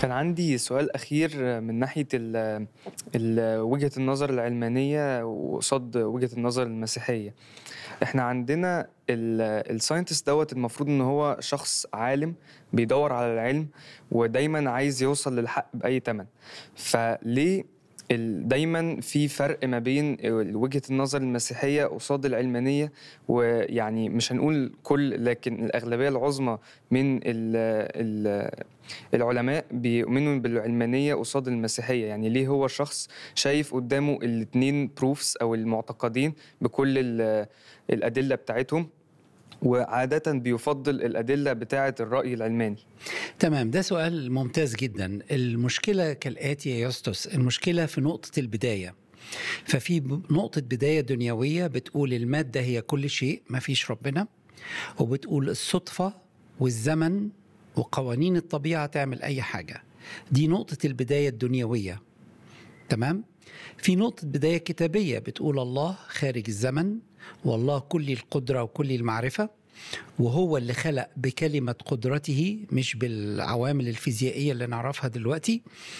كان عندي سؤال أخير من ناحية ال ال وجهة النظر العلمانية وقصاد وجهة النظر المسيحية. إحنا عندنا ال الscientist دوّة المفروض إن هو شخص عالم بيدوّر على العلم ودايمًا عايز يوصل للحق بأي تمن. فليه ال دايمًا في فرق ما بين ال وجهة النظر المسيحية قصاد العلمانية، ويعني مش هنقول كل لكن الأغلبية العظمى من ال ال العلماء بيؤمنوا بالعلمانية قصاد المسيحية، يعني ليه هو شخص شايف قدامه الاتنين proofs أو المعتقدين بكل ال الأدلة بتاعتهم، وعادةً بيفضّل الأدلة بتاعة الرأي العلماني. تمام، ده سؤال ممتاز جدًا. المشكلة كالآتي يا يسطس، المشكلة في نقطة البداية. ففي ب نقطة بداية دنيوية بتقول المادة هي كل شيء، ما فيش ربنا، وبتقول الصدفة والزمن وقوانين الطبيعة تعمل أي حاجة. دي نقطة البداية الدنيوية. تمام؟ في نقطة بداية كتابية بتقول الله خارج الزمن، والله كلّ القدرة وكلّ المعرفة، وهو اللي خلق بكلمة قدرته مش بالعوامل الفيزيائية اللي نعرفها دلوقتي،